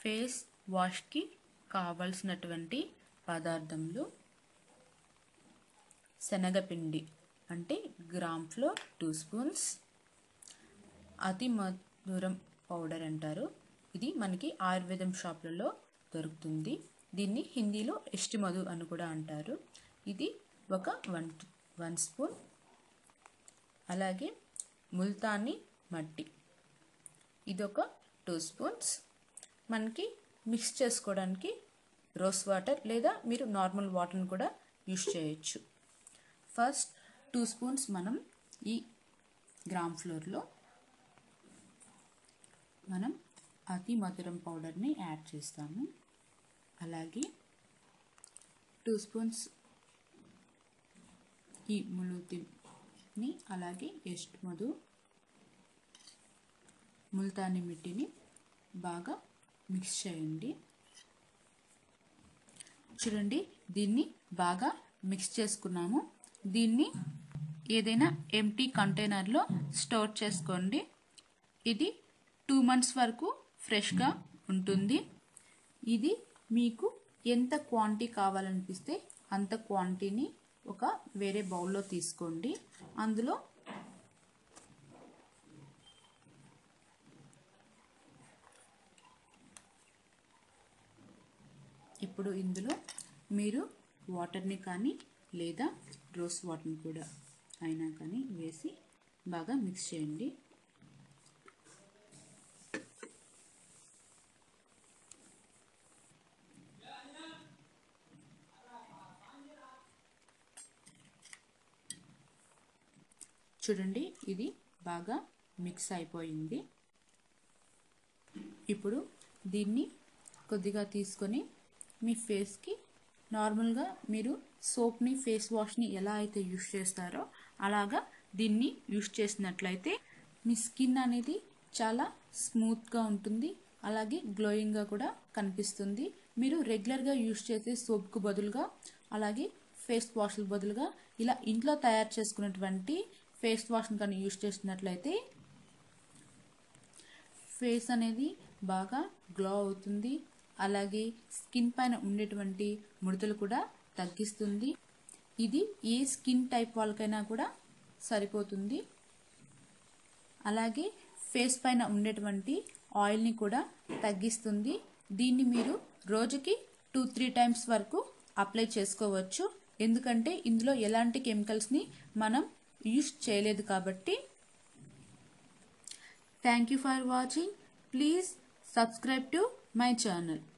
face వాష్కి కావలసినటువంటి పదార్థములు శనగపిండి అంటే గ్రామ్ ఫ్లోర్ టూ స్పూన్స్ అతి మధురం పౌడర్ అంటారు ఇది మనకి ఆయుర్వేదం షాపులలో దొరుకుతుంది దీన్ని హిందీలో ఎష్టి మధు అని కూడా అంటారు ఇది ఒక వన్ వన్ స్పూన్ అలాగే ముల్తానీ మట్టి ఇదొక టూ స్పూన్స్ మనకి మిక్స్ చేసుకోవడానికి రోస్ వాటర్ లేదా మీరు నార్మల్ వాటర్ని కూడా యూస్ చేయొచ్చు ఫస్ట్ టూ స్పూన్స్ మనం ఈ గ్రామ్ ఫ్లోర్లో మనం అతి మధురం పౌడర్ని యాడ్ చేస్తాము అలాగే టూ స్పూన్స్ ఈ ములుతిని అలాగే ఎస్ట్ మధు ముల్తాని మిట్టిని బాగా మిక్స్ చేయండి చూడండి దీన్ని బాగా మిక్స్ చేసుకున్నాము దీన్ని ఏదైనా ఎంటీ కంటైనర్లో స్టోర్ చేసుకోండి ఇది టూ మంత్స్ వరకు ఫ్రెష్గా ఉంటుంది ఇది మీకు ఎంత క్వాంటిటీ కావాలనిపిస్తే అంత క్వాంటిటీని ఒక వేరే బౌల్లో తీసుకోండి అందులో ఇప్పుడు ఇందులో మీరు వాటర్ని కానీ లేదా రోస్ వాటర్ని కూడా అయినా కానీ వేసి బాగా మిక్స్ చేయండి చూడండి ఇది బాగా మిక్స్ అయిపోయింది ఇప్పుడు దీన్ని కొద్దిగా తీసుకొని మీ ఫేస్కి నార్మల్గా మీరు సోప్ని ఫేస్ వాష్ని ఎలా అయితే యూస్ చేస్తారో అలాగా దీన్ని యూస్ చేసినట్లయితే మీ స్కిన్ అనేది చాలా స్మూత్గా ఉంటుంది అలాగే గ్లోయింగ్గా కూడా కనిపిస్తుంది మీరు రెగ్యులర్గా యూస్ చేసే సోప్కు బదులుగా అలాగే ఫేస్ వాష్ల బదులుగా ఇలా ఇంట్లో తయారు చేసుకున్నటువంటి ఫేస్ వాష్ని కానీ యూస్ చేసినట్లయితే ఫేస్ అనేది బాగా గ్లో అవుతుంది అలాగే స్కిన్ పైన ఉండేటువంటి ముడతలు కూడా తగ్గిస్తుంది ఇది ఏ స్కిన్ టైప్ వాళ్ళకైనా కూడా సరిపోతుంది అలాగే ఫేస్ పైన ఉండేటువంటి ఆయిల్ని కూడా తగ్గిస్తుంది దీన్ని మీరు రోజుకి టూ త్రీ టైమ్స్ వరకు అప్లై చేసుకోవచ్చు ఎందుకంటే ఇందులో ఎలాంటి కెమికల్స్ని మనం యూస్ చేయలేదు కాబట్టి thank you for watching please subscribe to my channel